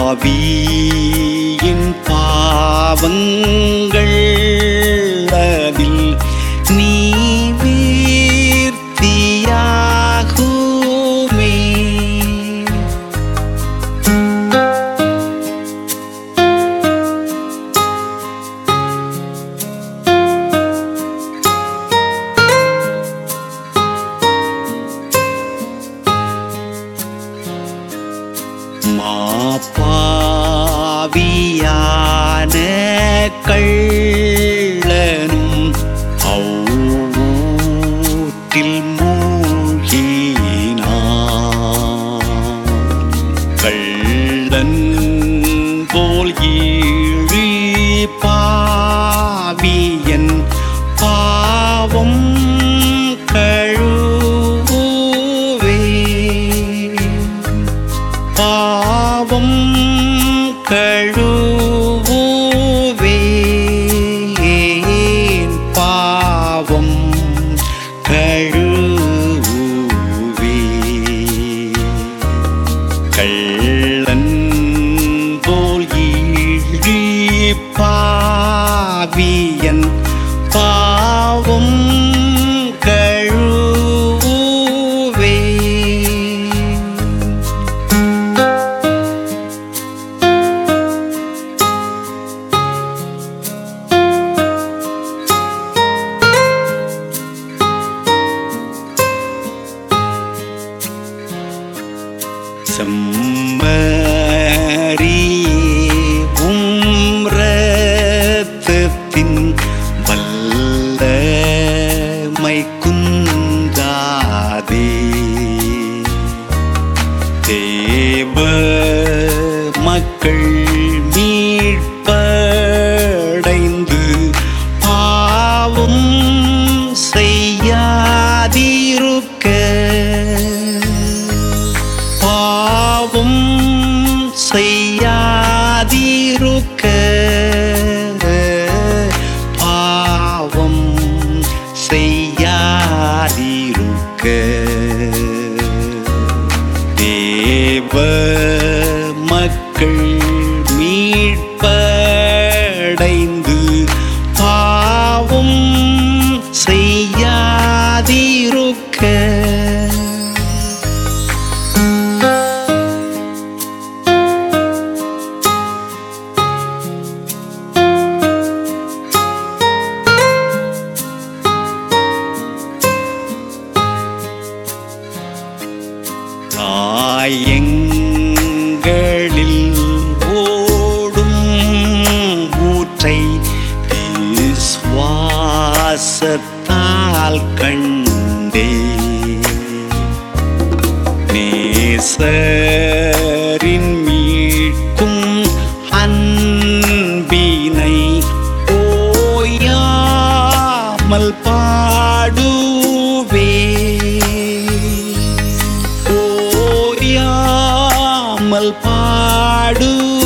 ஆவியின் பாவங்கள் அதில் நீ வீர்த்தியாகுமே மாப்பாவியான கள்ளனும் அவ்வூற்றில் மூழ்கினான் கள்ளன் போல் ஈழி பாவியன் பாவம் கழுவே பாவம் கழுவேன் பாவம் கழுவே கள்ளன் போல் ஈழி பாவியன் பாவம் கழுவே செம்மறியே உம்ரத்தத்தின் வல்லமை குந்தாதே தேவ மக்கள் மீட்படைந்து பாவம் செய்யாதிருக்க பாவம் செய்யாதிருக்க பாவம் செய்யாதிருக்க தேவ மக்கள் மீட்படைந்து பாவம் செய்யாதிருக்க காயங்களில் ஓடும் ஊற்றை விசுவாசத்தால் கண்டே நேசரின் மீட்கும் அன்பினை ஓயாமல் பாடுவே ஓயாமல் பாடுவே